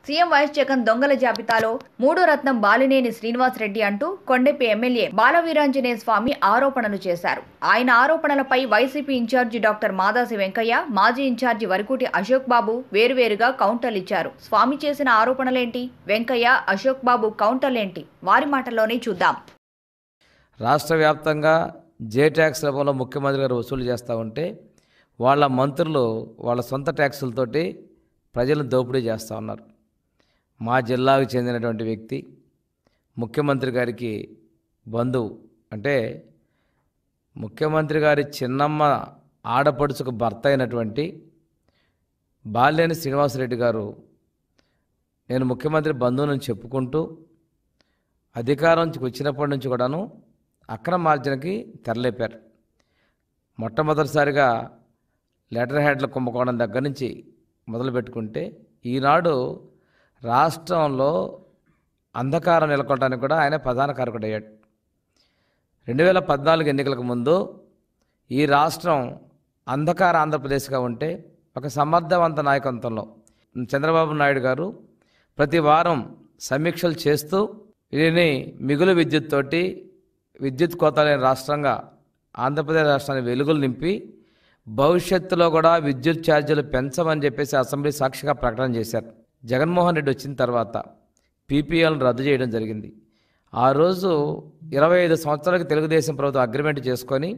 CM YS Jagan దొంగల జాబితాలో మూడో రత్నం బాలినేని శ్రీనివాస్ రెడ్డి అంటూ కొండెపి ఎమ్మెల్యే బాలవీరాంజనేయ స్వామి ఆరోపణలు చేశారు ఆయన ఆరోపణలపై YCP incharge doctor Madasi Venkaiah మాజీ ఇన్ఛార్జి వరకుటి అశోక్ బాబు వేరువేరుగా కౌంటర్లు ఇచ్చారు స్వామి చేసిన ఆరోపణలేంటి వెంకయ్య అశోక్ బాబు కౌంటర్లేంటి వారి మాటల్లోనే చూద్దాం రాష్ట్ర వ్యాప్తంగా జే ట్యాక్స్ రూపంలో ముఖ్యమంత్రి గారు వసూలు చేస్తూ ఉంటే వాళ్ళ మంత్రులు వాళ్ళ సొంత ట్యాక్సులతోటి ప్రజలను దోపిడీ చేస్తూ ఉన్నారు మా జిల్లాకు చెందినటువంటి వ్యక్తి ముఖ్యమంత్రి గారికి బంధువు అంటే ముఖ్యమంత్రి గారి చిన్నమ్మ ఆడపడుచుకు భర్త అయినటువంటి బాల్యాని శ్రీనివాసరెడ్డి గారు నేను ముఖ్యమంత్రి బంధువుని చెప్పుకుంటూ అధికారంకి వచ్చినప్పటి నుంచి కూడాను అక్రమార్జనకి తెరలేపారు మొట్టమొదటిసారిగా లెటర్ హెడ్ల కుంభకోణం దగ్గర నుంచి మొదలు పెట్టుకుంటే ఈనాడు రాష్ట్రంలో అంధకారం నెలకొనడానికి కూడా ఆయన ప్రధాన కారకుడయ్యాడు రెండు వేల పద్నాలుగు ఎన్నికలకు ముందు ఈ రాష్ట్రం అంధకార ఆంధ్రప్రదేశ్గా ఉంటే ఒక సమర్థవంత నాయకత్వంలో చంద్రబాబు నాయుడు గారు ప్రతి వారం సమీక్షలు చేస్తూ దీన్ని మిగులు విద్యుత్ తోటి విద్యుత్ కోత లేని రాష్ట్రంగా ఆంధ్రప్రదేశ్ రాష్ట్రాన్ని వెలుగులు నింపి భవిష్యత్తులో కూడా విద్యుత్ ఛార్జీలు పెంచమని చెప్పేసి అసెంబ్లీ సాక్షిగా ప్రకటన చేశారు జగన్మోహన్ రెడ్డి వచ్చిన తర్వాత పీపీఎల్ను రద్దు చేయడం జరిగింది ఆ రోజు ఇరవై ఐదు సంవత్సరాలకు తెలుగుదేశం ప్రభుత్వం అగ్రిమెంట్ చేసుకొని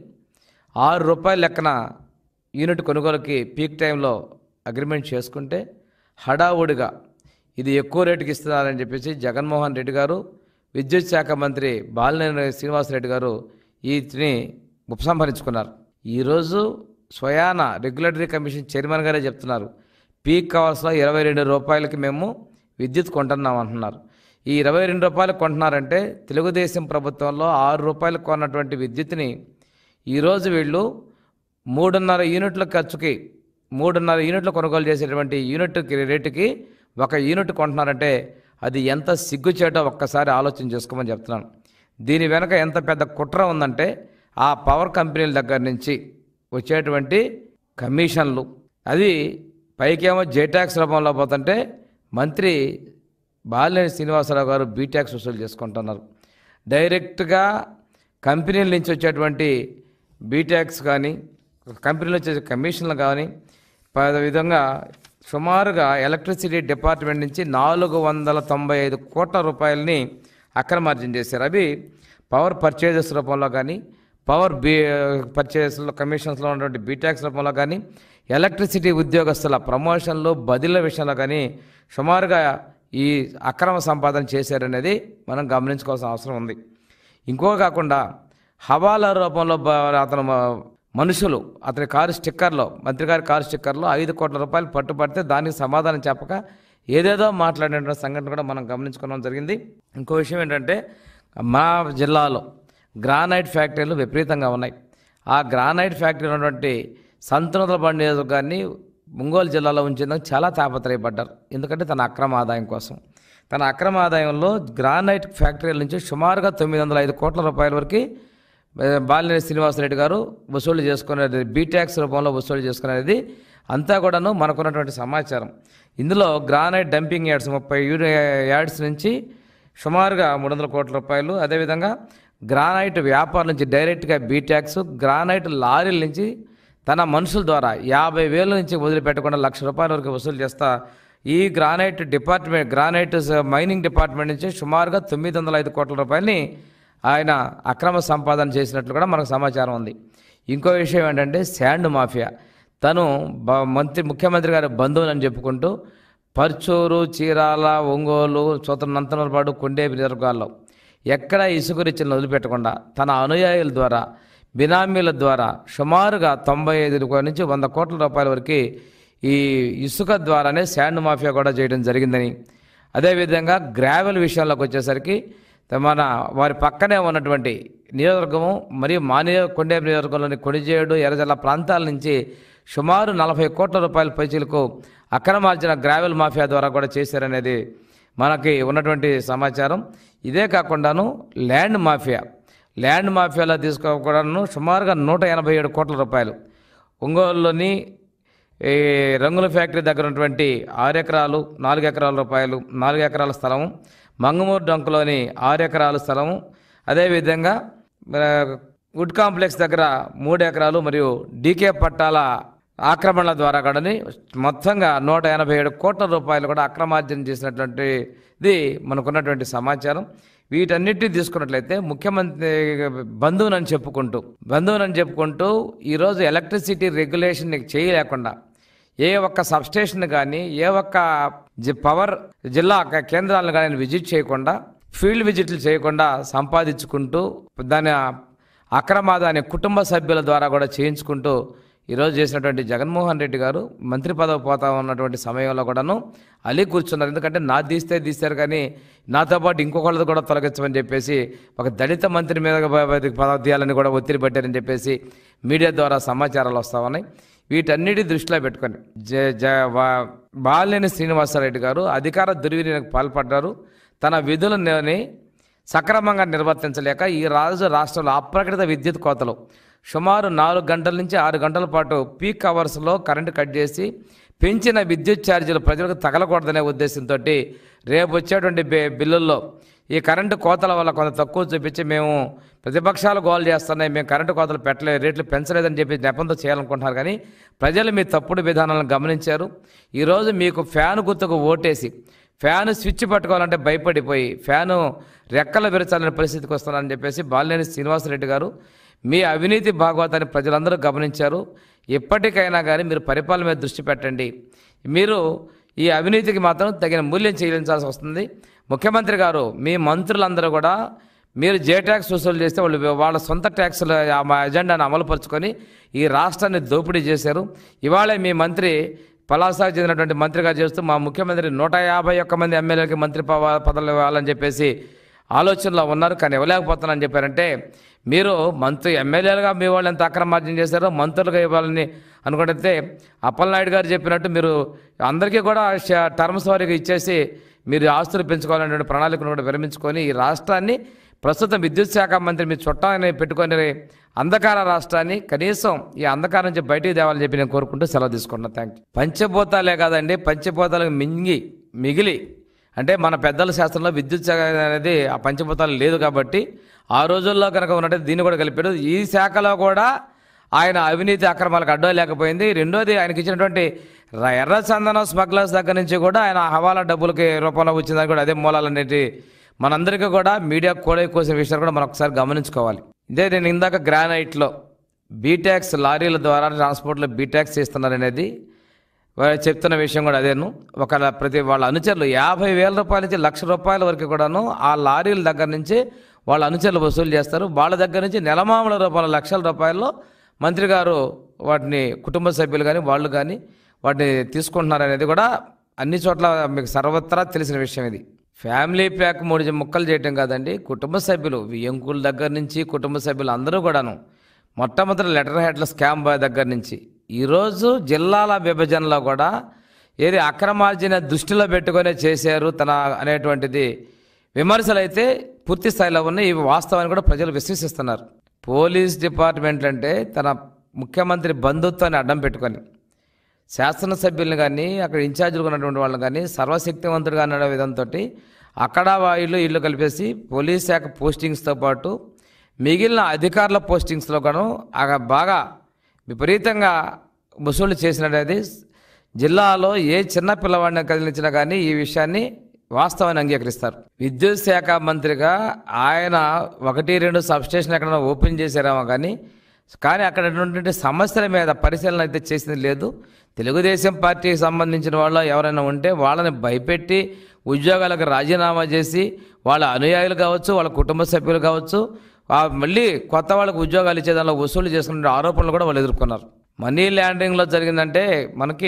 ఆరు రూపాయల లెక్కన యూనిట్ కొనుగోలుకి పీక్ టైంలో అగ్రిమెంట్ చేసుకుంటే హడావుడిగా ఇది ఎక్కువ రేటుకి ఇస్తున్నారని చెప్పేసి జగన్మోహన్ రెడ్డి గారు విద్యుత్ శాఖ మంత్రి బాలినేని శ్రీనివాసరెడ్డి గారు వీటిని ఉపసంహరించుకున్నారు ఈరోజు స్వయాన రెగ్యులేటరీ కమిషన్ చైర్మన్ గారే చెప్తున్నారు పీక్ అవర్స్లో ఇరవై రెండు రూపాయలకి మేము విద్యుత్ కొంటున్నాం అంటున్నారు ఈ ఇరవై రెండు రూపాయలు కొంటున్నారంటే తెలుగుదేశం ప్రభుత్వంలో ఆరు రూపాయలకు కొన్నటువంటి విద్యుత్ని ఈరోజు వీళ్ళు మూడున్నర యూనిట్ల ఖర్చుకి మూడున్నర యూనిట్లు కొనుగోలు చేసేటువంటి యూనిట్ రేటుకి ఒక యూనిట్ కొంటున్నారంటే అది ఎంత సిగ్గుచేటో ఒక్కసారి ఆలోచన చేసుకోమని చెప్తున్నాను దీని వెనక ఎంత పెద్ద కుట్ర ఉందంటే ఆ పవర్ కంపెనీల దగ్గర నుంచి వచ్చేటువంటి కమిషన్లు అది పైకేమో జేటాక్స్ రూపంలో పోతుంటే మంత్రి బాలినేని శ్రీనివాసరావు గారు బీటాక్స్ వసూలు చేసుకుంటున్నారు డైరెక్ట్గా కంపెనీల నుంచి వచ్చేటువంటి బీటాక్స్ కానీ కంపెనీలు వచ్చే కమిషన్లు కానీ ప- విధంగా సుమారుగా ఎలక్ట్రిసిటీ డిపార్ట్మెంట్ నుంచి నాలుగు వందల తొంభై ఐదు కోట్ల రూపాయలని అక్రమార్జన చేశారు అవి పవర్ పర్చేజెస్ రూపంలో కానీ పవర్ బీ పర్చేస్లో కమిషన్స్లో ఉన్నటువంటి బీటాక్స్ రూపంలో కానీ ఎలక్ట్రిసిటీ ఉద్యోగస్తుల ప్రమోషన్లు బదిలీల విషయంలో కానీ సుమారుగా ఈ అక్రమ సంపాదన చేశారనేది మనం గమనించుకోవాల్సిన అవసరం ఉంది ఇంకో కాకుండా హవాలా రూపంలో బ- అతను మ- మనుషులు అతని కారు స్టిక్కర్లో మంత్రి గారి కారు స్టిక్కర్లో ఐదు కోట్ల రూపాయలు పట్టుబడితే దానికి సమాధానం చెప్పక ఏదేదో మాట్లాడిన సంఘటన కూడా మనం గమనించుకోవడం జరిగింది ఇంకో విషయం ఏంటంటే మా జిల్లాలో గ్రానైట్ ఫ్యాక్టరీలు విపరీతంగా ఉన్నాయి ఆ గ్రానైట్ ఫ్యాక్టరీ ఉన్నటువంటి సంతనూతల బండి నియోజకవర్గాన్ని ఒంగోలు జిల్లాలో ఉంచేందుకు చాలా తాపత్రయపడ్డారు ఎందుకంటే తన అక్రమ ఆదాయం కోసం తన అక్రమ ఆదాయంలో గ్రానైట్ ఫ్యాక్టరీల నుంచి సుమారుగా తొమ్మిది వందల ఐదు కోట్ల రూపాయల వరకు ఏ, బాలినేని శ్రీనివాసరెడ్డి గారు వసూలు చేసుకునేది బీటాక్స్ రూపంలో వసూలు చేసుకునేది అంతా కూడాను మనకున్నటువంటి సమాచారం ఇందులో గ్రానైట్ డంపింగ్ యార్డ్స్ ముప్పై యూని యార్డ్స్ నుంచి సుమారుగా మూడు వందల కోట్ల రూపాయలు అదేవిధంగా గ్రానైట్ వ్యాపారం నుంచి డైరెక్ట్గా బీటాక్స్ గ్రానైట్ లారీల నుంచి తన మనుషుల ద్వారా యాభై వేల నుంచి వదిలిపెట్టకుండా లక్ష రూపాయల వరకు వసూలు చేస్తా ఈ గ్రానైట్ డిపార్ట్మెంట్ గ్రానైట్ స- మైనింగ్ డిపార్ట్మెంట్ నుంచి సుమారుగా తొమ్మిది వందల ఐదు కోట్ల రూపాయలని ఆయన అక్రమ సంపాదన చేసినట్లు కూడా మనకు సమాచారం ఉంది ఇంకో విషయం ఏంటంటే శాండ్ మాఫియా తను బ- మంత్రి ముఖ్యమంత్రి గారి బంధువులని చెప్పుకుంటూ పర్చూరు చీరాల ఒంగోలు చోత నంతనపాడు కొండేపి నియోజకవర్గాల్లో ఎక్కడ ఇసుక రీచ్లను వదిలిపెట్టకుండా తన అనుయాయుల ద్వారా బినామీల ద్వారా సుమారుగా తొంభై ఐదు నుంచి వంద కోట్ల రూపాయల వరకు ఈ ఇసుక ద్వారానే శాండ్ మాఫియా కూడా చేయడం జరిగిందని అదేవిధంగా గ్రావెల్ విషయంలోకి వచ్చేసరికి మన వారి పక్కనే ఉన్నటువంటి నియోజకవర్గము మరియు మా నియో కొండేపు నియోజకవర్గంలోని కొణిజేడు ఎర్రజల్ల ప్రాంతాల నుంచి సుమారు నలభై కోట్ల రూపాయల పైచీలకు అక్రమార్జన గ్రావెల్ మాఫియా ద్వారా కూడా చేశారనేది మనకి ఉన్నటువంటి సమాచారం ఇదే కాకుండాను ల్యాండ్ మాఫియా ల్యాండ్ మాఫియాలో తీసుకోకూడాను సుమారుగా నూట ఎనభై ఏడు కోట్ల రూపాయలు ఒంగోలులోని ఈ రంగుల ఫ్యాక్టరీ దగ్గర ఉన్నటువంటి ఆరు ఎకరాలు నాలుగు ఎకరాల రూపాయలు నాలుగు ఎకరాల స్థలము మంగమూరు డొంకలోని ఆరు ఎకరాల స్థలము అదేవిధంగా ఆ, వుడ్ కాంప్లెక్స్ దగ్గర మూడు ఎకరాలు మరియు డీకే పట్టాల ఆక్రమణల ద్వారా కూడా మొత్తంగా నూట ఎనభై ఏడు కోట్ల రూపాయలు కూడా అక్రమార్జన చేసినటువంటిది మనకున్నటువంటి సమాచారం వీటన్నిటిని తీసుకున్నట్లయితే ముఖ్యమంత్రి బంధువునని చెప్పుకుంటూ బంధువునని చెప్పుకుంటూ ఈరోజు ఎలక్ట్రిసిటీ రెగ్యులేషన్ చేయలేకుండా ఏ ఒక్క సబ్స్టేషన్ కానీ ఏ ఒక్క జి- పవర్ జిల్లా క- కేంద్రాలను కానీ విజిట్ చేయకుండా ఫీల్డ్ విజిట్లు చేయకుండా సంపాదించుకుంటూ దాని అక్రమాదాన్ని కుటుంబ సభ్యుల ద్వారా కూడా చేయించుకుంటూ ఈరోజు చేసినటువంటి జగన్మోహన్ రెడ్డి గారు మంత్రి పదవి పోతా ఉన్నటువంటి సమయంలో కూడాను అలీ కూర్చున్నారు ఎందుకంటే నా తీస్తే తీస్తారు కానీ నాతో పాటు ఇంకొకళ్ళది కూడా తొలగించమని చెప్పేసి ఒక దళిత మంత్రి మీద పదవి తీయాలని కూడా ఒత్తిడి పెట్టారని చెప్పేసి మీడియా ద్వారా సమాచారాలు వస్తా ఉన్నాయి వీటన్నిటి దృష్టిలో పెట్టుకొని జ జ వా- బాలినేని శ్రీనివాసరెడ్డి గారు అధికార దుర్వినియోగకు పాల్పడ్డారు తన విధులని సక్రమంగా నిర్వర్తించలేక ఈ రాజు రాష్ట్రంలో అప్రకటిత విద్యుత్ కోతలు సుమారు నాలుగు గంటల నుంచి ఆరు గంటల పాటు పీక్ అవర్స్లో కరెంటు కట్ చేసి పెంచిన విద్యుత్ ఛార్జీలు ప్రజలకు తగలకూడదనే ఉద్దేశంతో రేపు వచ్చేటువంటి బి- బిల్లుల్లో ఈ కరెంటు కోతల వల్ల కొంత తక్కువ చూపించి మేము ప్రతిపక్షాలు గోల్ చేస్తున్నాయి మేము కరెంటు కోతలు పెట్టలేదు రేట్లు పెంచలేదని చెప్పి నెపంతో చేయాలనుకుంటున్నారు కానీ ప్రజలు మీ తప్పుడు విధానాలను గమనించారు ఈరోజు మీకు ఫ్యాన్ గుర్తుకు ఓటేసి ఫ్యాన్ స్విచ్ పట్టుకోవాలంటే భయపడిపోయి ఫ్యాను రెక్కలు విరచాలనే పరిస్థితికి వస్తున్నారని చెప్పేసి బాలినేని శ్రీనివాసరెడ్డి గారు మీ అవినీతి భాగవతాన్ని ప్రజలందరూ గమనించారు ఎప్పటికైనా కానీ మీరు పరిపాలన మీద దృష్టి పెట్టండి మీరు ఈ అవినీతికి మాత్రం తగిన మూల్యం చెల్లించాల్సి వస్తుంది ముఖ్యమంత్రి గారు మీ మంత్రులందరూ కూడా మీరు జే ట్యాక్స్ వసూలు చేస్తే వాళ్ళు వాళ్ళ సొంత ట్యాక్సుల మా ఎజెండాను అమలుపరుచుకొని ఈ రాష్ట్రాన్ని దోపిడీ చేశారు ఇవాళే మీ మంత్రి పలాసాకు చెందినటువంటి మంత్రిగా చేస్తూ మా ముఖ్యమంత్రి నూట యాభై ఒక్క మంది ఎమ్మెల్యేలకి మంత్రి పవ- పదవులు ఇవ్వాలని చెప్పేసి ఆలోచనలో ఉన్నారు కానీ ఇవ్వలేకపోతున్నానని చెప్పారంటే మీరు మంత్రి ఎమ్మెల్యేలుగా మీ వాళ్ళు ఎంత అక్రమార్జన చేశారో మంత్రులుగా ఇవ్వాలని అనుకుంటే అప్పలనాయుడు గారు చెప్పినట్టు మీరు అందరికీ కూడా ష- టర్మ్స్ వారికి ఇచ్చేసి మీరు ఆస్తులు పెంచుకోవాలనే ప్రణాళికను కూడా విరమించుకొని ఈ రాష్ట్రాన్ని ప్రస్తుతం విద్యుత్ శాఖ మంత్రి మీ చుట్టాన్ని పెట్టుకొని అంధకార రాష్ట్రాన్ని కనీసం ఈ అంధకారం నుంచి బయటికి తేవాలని చెప్పి నేను కోరుకుంటూ సెలవు తీసుకుంటున్నాను థ్యాంక్ యూ పంచభూతాలే కాదండి పంచభూతాలకు మింగి మిగిలి అంటే మన పెద్దల శాస్త్రంలో విద్యుత్ శాఖ అనేది ఆ పంచభూతాలు లేదు కాబట్టి ఆ రోజుల్లో కనుక ఉన్నట్టు దీన్ని కూడా కలిపాడు ఈ శాఖలో కూడా ఆయన అవినీతి అక్రమాలకు అడ్డం లేకపోయింది రెండోది ఆయనకి ఇచ్చినటువంటి ర- ఎర్ర చందనం స్మగ్లర్స్ దగ్గర నుంచి కూడా ఆయన హవాలా డబ్బులకి రూపంలో వచ్చిందని కూడా అదే మూలాలనేటి మనందరికీ కూడా మీడియా కోడే కోసిన విషయాలు కూడా మనం ఒకసారి గమనించుకోవాలి ఇదే నేను ఇందాక గ్రానైట్లో బీటాక్స్ లారీల ద్వారా ట్రాన్స్పోర్ట్లో బీటాక్స్ చేస్తున్నారనేది వా- చెప్తున్న విషయం కూడా అదేను ఒక ప్రతి వాళ్ళ అనుచరులు యాభై వేల రూపాయల నుంచి లక్ష రూపాయల వరకు కూడాను ఆ లారీల దగ్గర నుంచి వాళ్ళ అనుచరులు వసూలు చేస్తారు వాళ్ళ దగ్గర నుంచి నెలమామల రూపాయల లక్షల రూపాయల్లో మంత్రి గారు వాటిని కుటుంబ సభ్యులు కానీ వాళ్ళు కానీ వాటిని తీసుకుంటున్నారు అనేది కూడా అన్ని చోట్ల మీకు సర్వత్రా తెలిసిన విషయం ఇది ఫ్యామిలీ ప్యాక్ మూడు ముక్కలు చేయటం కాదండి కుటుంబ సభ్యులు వియ్యంకుల దగ్గర నుంచి కుటుంబ సభ్యులు అందరూ కూడాను మొట్టమొదటి లెటర్ హెడ్ల స్కామ్ బాయ్ దగ్గర నుంచి ఈరోజు జిల్లాల విభజనలో కూడా ఏది అక్రమార్జన దృష్టిలో పెట్టుకునే చేశారు తన అనేటువంటిది విమర్శలు అయితే పూర్తి స్థాయిలో ఉన్నాయి ఇవి వాస్తవాన్ని కూడా ప్రజలు విశ్వసిస్తున్నారు పోలీస్ డిపార్ట్మెంట్ అంటే తన ముఖ్యమంత్రి బంధుత్వాన్ని అడ్డం పెట్టుకొని శాసనసభ్యులను కానీ అక్కడ ఇన్ఛార్జీలుగా ఉన్నటువంటి వాళ్ళని కానీ సర్వశక్తివంతుడుగా అనే విధంతో అక్కడ వీళ్ళు ఇల్లు కలిపేసి పోలీస్ శాఖ పోస్టింగ్స్తో పాటు మిగిలిన అధికారుల పోస్టింగ్స్లో కూడా ఆ బాగా విపరీతంగా వసూలు చేసినది జిల్లాలో ఏ చిన్న పిల్లవాడిని కదిలించినా కానీ ఈ విషయాన్ని వాస్తవాన్ని అంగీకరిస్తారు విద్యుత్ శాఖ మంత్రిగా ఆయన ఒకటి రెండు సబ్స్టేషన్ ఎక్కడైనా ఓపెన్ చేశారేమో కానీ కానీ అక్కడ ఉన్నటువంటి సమస్యల మీద పరిశీలన అయితే చేసింది లేదు తెలుగుదేశం పార్టీకి సంబంధించిన వాళ్ళు ఎవరైనా ఉంటే వాళ్ళని భయపెట్టి ఉద్యోగాలకు రాజీనామా చేసి వాళ్ళ అనుయాయులు కావచ్చు వాళ్ళ కుటుంబ సభ్యులు కావచ్చు ఆ మళ్ళీ కొత్త వాళ్ళకు ఉద్యోగాలు ఇచ్చే దానిలో వసూలు చేసుకునే ఆరోపణలు కూడా వాళ్ళు ఎదుర్కొన్నారు మనీ ల్యాండింగ్లో జరిగిందంటే మనకి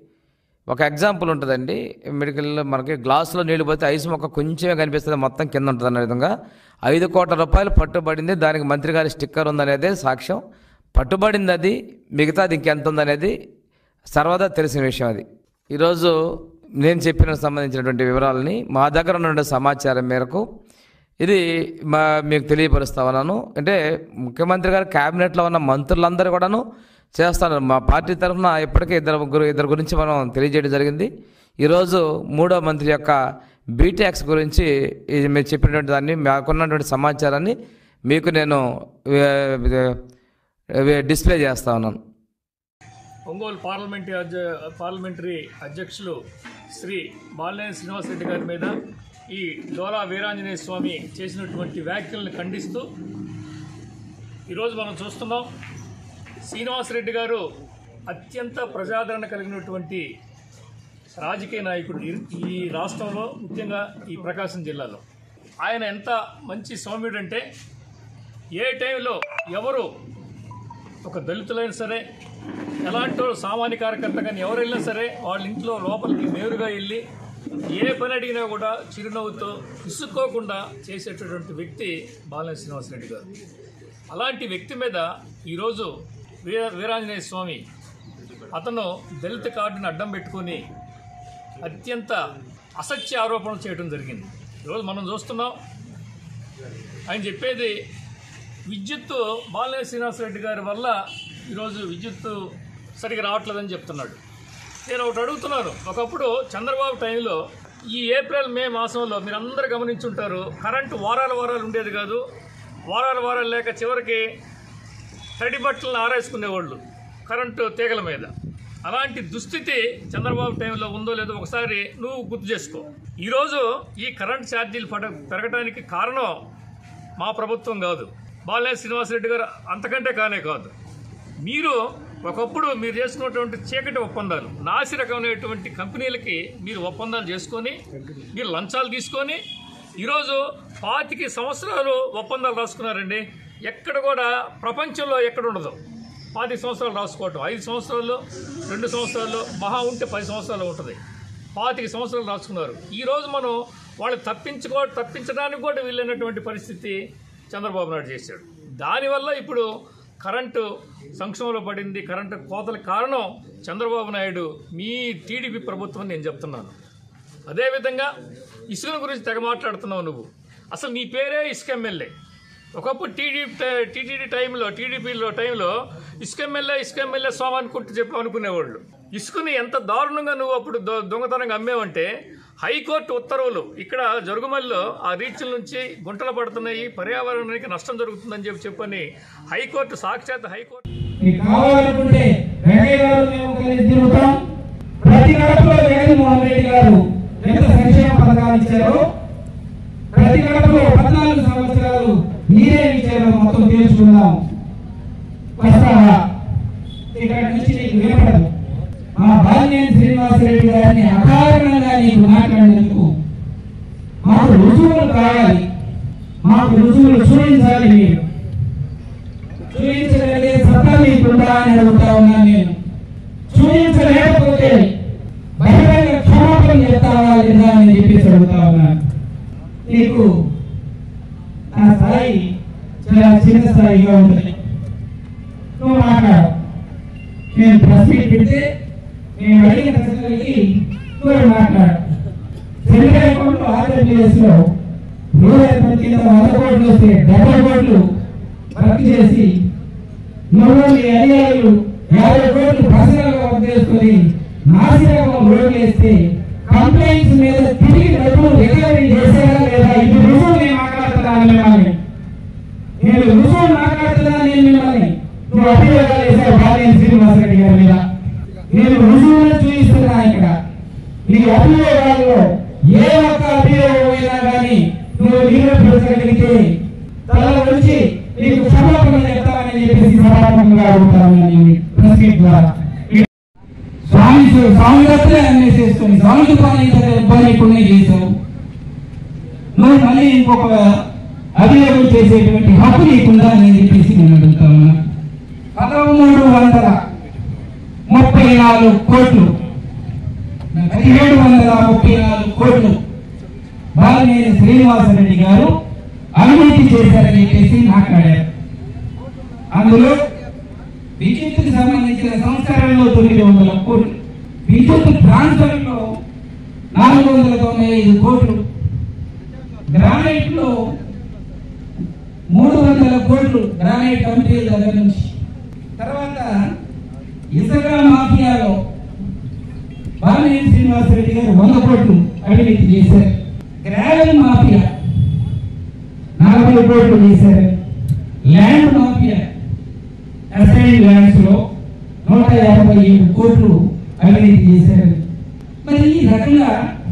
ఒక ఎగ్జాంపుల్ ఉంటుందండి మెడికల్ మనకి గ్లాసులో నీళ్ళు పోతే ఐస్ మొక్క కొంచెమే కనిపిస్తుంది మొత్తం కింద ఉంటుంది అనే విధంగా ఐదు కోట్ల రూపాయలు పట్టుబడింది దానికి మంత్రి గారి స్టిక్కర్ ఉందనేది సాక్ష్యం పట్టుబడింది అది మిగతాది ఇంకెంత ఉందనేది సర్వదా తెలిసిన విషయం అది ఈరోజు నేను చెప్పిన సంబంధించినటువంటి వివరాలని మా దగ్గర ఉన్నటువంటి సమాచారం మేరకు ఇది మా మీకు తెలియపరుస్తా ఉన్నాను అంటే ముఖ్యమంత్రి గారు క్యాబినెట్లో ఉన్న మంత్రులందరూ కూడాను చేస్తాను మా పార్టీ తరఫున ఇప్పటికే ఇద్దరు ముగ్గురు ఇద్దరు గురించి మనం తెలియజేయడం జరిగింది ఈరోజు మూడో మంత్రి యొక్క బీటాక్స్ గురించి ఇది మీరు చెప్పినటువంటి దాన్ని మాకున్నటువంటి సమాచారాన్ని మీకు నేను ఏ, ఏ, డిస్ప్లే చేస్తా ఉన్నాను ఒంగోలు పార్లమెంటరీ అధ్య పార్లమెంటరీ అధ్యక్షులు శ్రీ బాలినేని శ్రీనివాసరెడ్డి గారి మీద ఈ డోలా వీరాంజనేయ స్వామి చేసినటువంటి వ్యాఖ్యలను ఖండిస్తూ ఈరోజు మనం చూస్తున్నాం శ్రీనివాసరెడ్డి గారు అత్యంత ప్రజాదరణ కలిగినటువంటి రాజకీయ నాయకుడు ఈ- ఈ రాష్ట్రంలో ముఖ్యంగా ఈ ప్రకాశం జిల్లాలో ఆయన ఎంత మంచి సౌమ్యుడు అంటే ఏ టైంలో ఎవరు ఒక దళితులైనా సరే ఎలాంటి వాడు సామాన్య కార్యకర్త కానీ ఎవరు వెళ్ళినా సరే వాళ్ళ ఇంట్లో లోపలికి నేరుగా వెళ్ళి ఏ పని అడిగినా కూడా చిరునవ్వుతో విసుక్కోకుండా చేసేటటువంటి వ్యక్తి బాలనేని శ్రీనివాసరెడ్డి గారు అలాంటి వ్యక్తి మీద ఈరోజు వీర వీరాంజనేయ స్వామి అతను దళిత కార్డుని అడ్డం పెట్టుకొని అత్యంత అసత్య ఆరోపణలు చేయడం జరిగింది ఈరోజు మనం చూస్తున్నాం ఆయన చెప్పేది విద్యుత్తు బాలినేని శ్రీనివాసరెడ్డి గారి వల్ల ఈరోజు విద్యుత్తు సరిగా రావట్లేదని చెప్తున్నాడు నేను ఒకటి అడుగుతున్నాను ఒకప్పుడు చంద్రబాబు టైంలో ఈ ఏప్రిల్ మే మాసంలో మీరు అందరూ గమనించుంటారు కరెంటు వారాల వారాలు ఉండేది కాదు వారాల వారాలు లేక చివరికి తడి బట్టలను ఆరేసుకునేవాళ్ళు కరెంటు తీగల మీద అలాంటి దుస్థితి చంద్రబాబు టైంలో ఉందో లేదో ఒకసారి నువ్వు గుర్తు చేసుకో ఈరోజు ఈ కరెంట్ ఛార్జీలు పడ పెరగడానికి కారణం మా ప్రభుత్వం కాదు బాలినేని శ్రీనివాసరెడ్డి గారు అంతకంటే కానే కాదు మీరు ఒకప్పుడు మీరు చేసుకున్నటువంటి చీకటి ఒప్పందాలు నాసి రకమైనటువంటి కంపెనీలకి మీరు ఒప్పందాలు చేసుకొని మీరు లంచాలు తీసుకొని ఈరోజు పాతికి సంవత్సరాలు ఒప్పందాలు రాసుకున్నారండి ఎక్కడ కూడా ప్రపంచంలో ఎక్కడ ఉండదు పాతిక సంవత్సరాలు రాసుకోవటం ఐదు సంవత్సరాలు రెండు సంవత్సరాలు మహా ఉంటే పది సంవత్సరాలు ఉంటుంది పాతిక సంవత్సరాలు రాసుకున్నారు ఈరోజు మనం వాళ్ళు తప్పించుకో తప్పించడానికి కూడా వీలైనటువంటి పరిస్థితి చంద్రబాబు నాయుడు చేశాడు దానివల్ల ఇప్పుడు కరెంటు సంక్షోభంలో పడింది కరెంటు కోతల కారణం చంద్రబాబు నాయుడు మీ టీడీపీ ప్రభుత్వం అని నేను చెప్తున్నాను అదేవిధంగా ఇసుక గురించి తెగ మాట్లాడుతున్నావు నువ్వు అసలు నీ పేరే ఇసుక ఎమ్మెల్యే ఒకప్పుడు టీడీపీ టీటీడీ టైంలో టీడీపీలో టైంలో ఇసుక ఎమ్మెల్యే ఇసుక ఎమ్మెల్యే స్వామి అనుకుంటూ చెప్పి అనుకునేవాళ్ళు ఇసుకని ఎంత దారుణంగా నువ్వు అప్పుడు దొ- దొంగతనంగా అమ్మేవంటే హైకోర్టు ఉత్తర్వులు ఇక్కడ జరుగుమల్లో ఆ రీచ్ల నుంచి గుంటలు పడుతున్నాయి పర్యావరణానికి నష్టం జరుగుతుందని చెప్పి చెప్పని హైకోర్టు సాక్షాత్ హైకోర్టు మీకు కావాలనుకుంటే వెంకయ్య గారు మేము కలిసి తిరుగుతాం ప్రతి గడపలో జగన్మోహన్ రెడ్డి గారు ఎంత సంక్షేమ పథకాలు ఇచ్చారో ప్రతి గడపలో పద్నాలుగు సంవత్సరాలు మీరే ఇచ్చారో మొత్తం తెలుసుకుందాం వస్తావా ఇక్కడ నుంచి నీకు వినపడదు మా బాలినేని శ్రీనివాసరెడ్డి గారిని అకారణంగా నీకు మాట్లాడినందుకు మాకు రుజువులు కావాలి మాకు రుజువులు చూపించాలి మీరు చూపించగలిగే సత్తా మీకుందా అని అడుగుతా ఉన్నాను నేను చూపించలేకపోతే బహిరంగ క్షమాపణ చెప్తావా లేదా అని చెప్పేసి అడుగుతా ఉన్నాను నీకు నా స్థాయి చాలా చిన్న స్థాయిగా ఉంటుంది నువ్వు మాట్లాడు నేను ప్రెస్ మీట్ పెడితే నేను అడిగిన ప్రశ్నలకి నువ్వు మాట్లాడు సెంట్రల్ అకౌంట్ ఆంధ్రప్రదేశ్ లో రూరల్ కింద వంద కోట్లు వస్తే డెబ్బై కోట్లు భర్తీ చేసి నువ్వు నీ అధికారులు యాభై కోట్లు పర్సనల్ గా చేసుకుని నాసిరకం రోడ్లు వేస్తే కంప్లైంట్స్ మీద తిరిగి డబ్బులు రికవరీ చేసేలా లేదా ఇది రుజువు నేను మాట్లాడుతున్నాను మిమ్మల్ని నేను రుజువు మాట్లాడుతున్నాను నేను మిమ్మల్ని నువ్వు అభియోగాలు వేసావు బాలేని శ్రీనివాసరెడ్డి గారి మీద నేను రుజువులను చూపిస్తున్నా ఇక్కడ నీ అభియోగాల్లో ఏ ఒక్క అభియోగం అయినా కానీ నువ్వు నిరూపించగలిగితే తల నుంచి నీకు క్షమాపణ చెప్తానని చెప్పేసి సభాముఖంగా అడుగుతాను నేను ప్రెస్ మీట్ ద్వారా స్వామి స్వామి దగ్గరే అన్వేషిస్తుంది స్వామికి పని ఇబ్బంది కొన్ని చేసావు నువ్వు మళ్ళీ ఇంకొక అభియోగం చేసేటువంటి హక్కు నీకుందా అని చెప్పేసి నేను అడుగుతా ఉన్నా పదమూడు వందల ముప్పై నాలుగు కోట్లు పదిహేడు వందల ముప్పై నాలుగు కోట్లు బాలినేని శ్రీనివాసరెడ్డి గారు అవినీతి చేశారని చెప్పేసి మాట్లాడారు అందులో విద్యుత్తుకు సంబంధించిన సంస్కరణలో తొమ్మిది వందల కోట్లు విద్యుత్ ట్రాన్స్ఫర్ లో నాలుగు వందల తొంభై ఐదు కోట్లు గ్రానైట్ లో మూడు వందల కోట్లు గ్రానైట్ కంపెనీల దగ్గర నుంచి తర్వాత ఇసుక మాఫియాలో బాలినేని శ్రీనివాసరెడ్డి గారు వంద కోట్లు అవినీతి చేశారు గ్రావెల్ మాఫియా నలభై కోట్లు చేశారు ల్యాండ్ మాఫియా అసైన్ ల్యాండ్స్ లో నూట యాభై ఏడు కోట్లు అవినీతి చేశారు మరి ఈ రకంగా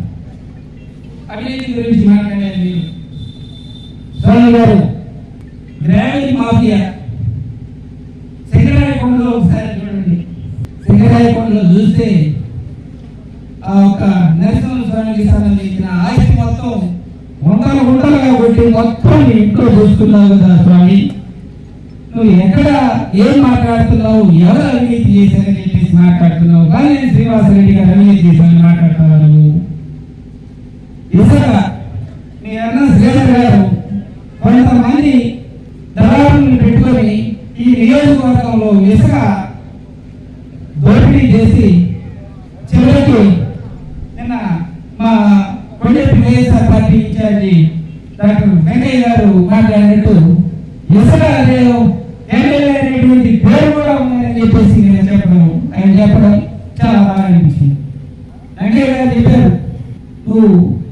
అవినీతి గురించి మాట్లాడాలి స్వామి గారు గ్రావెల్ మాఫియా సింగరాయకొండలో ఒకసారి చూడండి సింగరాయకొండలో చూస్తే ఆ ఒక నరసింహ స్వామికి సంబంధించిన ఆస్తి మొత్తం వందల గుంటలుగా కొట్టి మొత్తం నీ ఇంట్లో చూసుకున్నావు కదా స్వామి నువ్వు ఎక్కడ ఏం మాట్లాడుతున్నావు ఎవరు అవినీతి చేశారని చెప్పేసి మాట్లాడుతున్నావు కానీ నేను శ్రీనివాసరెడ్డి గారు అవినీతి చేశారని మాట్లాడతావు నువ్వు ఇసుక మీ అన్న శ్రీధర్ గారు కొంతమంది దళారులను పెట్టుకొని ఈ నియోజకవర్గంలో ఇసుక దోపిడీ చేసి చివరికి నిన్న మా Kondepi YSR party incharge doctor Venkaiah గారు మాట్లాడినట్టు ఇసుక అదేదో ఎమ్మెల్యే అనేటువంటి పేరు కూడా ఉందని చెప్పేసి నేను చెప్పడం ఆయన చెప్పడం చాలా బాగా అనిపించింది వెంకయ్య గారు చెప్పారు నువ్వు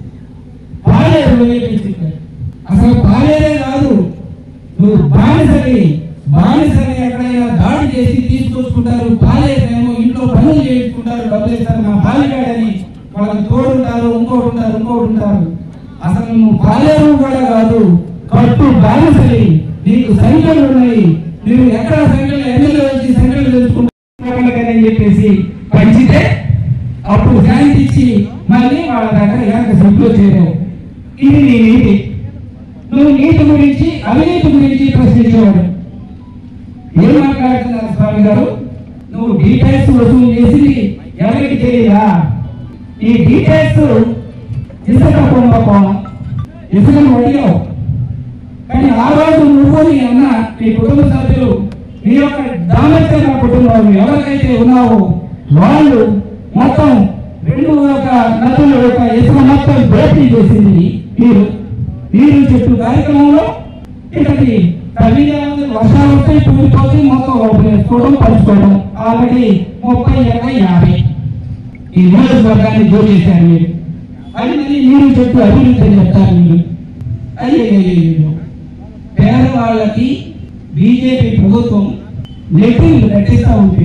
పాలేరు అని చెప్పేసి చెప్పారు అసలు పాలేరే కాదు నువ్వు బానిసని బానిసని ఎక్కడైనా దాడి చేసి తీసుకొచ్చుకుంటారు పాలేరేమో ఇంట్లో పనులు చేయించుకుంటారు డబ్బులు ఇస్తారు మా బాలిగాడని వాళ్ళకి తోడుంటారు ఇంకోటి ఉంటారు ఇంకోటి ఉంటారు అసలు నువ్వు పాలేరు కూడా కాదు కట్టు బానిసని నీకు సంఖ్యలు ఉన్నాయి నువ్వు ఎక్కడ సంఖ్యలు ఎమ్మెల్యే వచ్చి సంఖ్యలు తెలుసుకుంటారని చెప్పేసి పంచితే అప్పుడు శాంతి ఇచ్చి మళ్ళీ వాళ్ళ దగ్గర వెనక సభ్యులు చేరావు ఇది నీ నీతి నువ్వు నీతి గురించి అవినీతి గురించి ప్రశ్నించేవాడు ఏం మాట్లాడుతున్నారు స్వామి గారు నువ్వు డీటెయిల్స్ వసూలు చేసి ఎవరికి తెలియదా ఈ డీటెయిల్స్ ఇసుక కుంభకోణం ఇసుకను అడిగావు కానీ ఆ రోజు నువ్వు నీ అన్న నీ కుటుంబ సభ్యులు నీ యొక్క దామత్య కుటుంబం ఎవరికైతే ఉన్నావో వాళ్ళు మొత్తం రెండు యొక్క నదుల యొక్క ఇసుక మొత్తం భేటీ చేసింది మీరు నీరు చెట్టు కార్యక్రమంలో ఇక్కడికి తల్లిగా వర్షాలు వస్తాయి కూలిపోతే మొత్తం వేసుకోవడం పంచుకోవడం ఆల్రెడీ ముప్పై ఇరవై యాభై ఈ నియోజకవర్గాన్ని జోడించారు మీరు అది మళ్ళీ నీరు చెట్టు అభివృద్ధి అని చెప్తారు మీరు అయ్యో పేదవాళ్ళకి బీజేపీ ప్రభుత్వం నెట్టింగ్ కట్టిస్తూ ఉంటే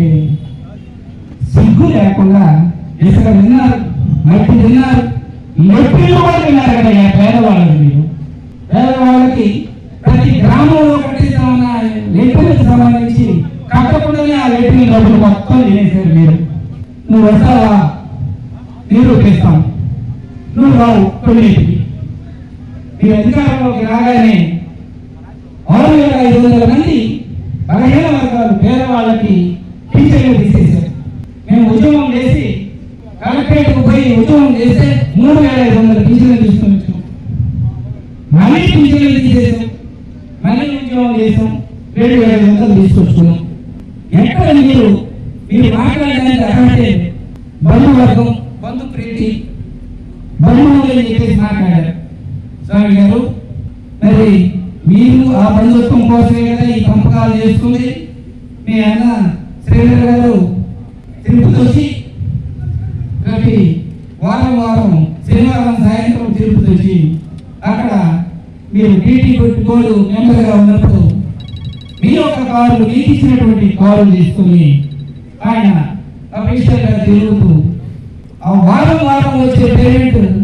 సిగ్గు లేకుండా ఇసుక విన్నారు మట్టి విన్నారు నెట్టిలు కూడా విన్నారు కదా ఈ పేదవాళ్ళకి మీరు పేదవాళ్ళకి ప్రతి గ్రామంలో కట్టిస్తామన్న నెట్టిలకు సంబంధించి కట్టకుండానే ఆ నెట్టిన డబ్బులు మొత్తం తినేశారు మీరు నువ్వు వస్తావా నిరూపిస్తాం నువ్వు రావు కొన్నిటికి మీ అధికారంలోకి రాగానే ఆరు వేల ఐదు వందల మంది బలహీన వర్గాలు పేదవాళ్ళకి పింఛన్లు తీసేశారు మేము ఉద్యమం చేసి కలెక్టరేట్కు పోయి ఉద్యమం చేస్తే మూడు వేల ఐదు వందల పింఛన్లు తీసుకొని వచ్చాం మళ్ళీ పింఛన్లు తీసేసాం మళ్ళీ ఉద్యమం చేసాం రెండు వేల ఐదు వందలు తీసుకొచ్చుకున్నాం ఎక్కడ మీరు మీరు మాట్లాడడానికి అర్హతే బంధువర్గం బంధు ప్రీతి బంధువులు అని చెప్పేసి మాట్లాడారు స్వామి గారు మరి మీరు ఆ బంధుత్వం కోసమే కదా ఈ పంపకాలు చేసుకుంది మీ అన్న శ్రీధర్ గారు తిరుపతి వచ్చి ప్రతి వారం వారం శనివారం సాయంత్రం తిరుపతి వచ్చి అక్కడ మీరు టీటీ బోర్డు మెంబర్గా ఉన్నప్పుడు మీ యొక్క కారు మీకు ఇచ్చినటువంటి కారు తీసుకుని ఆయన అఫీషియల్ గా తిరుగుతూ ఆ వారం వారం వచ్చే పేమెంట్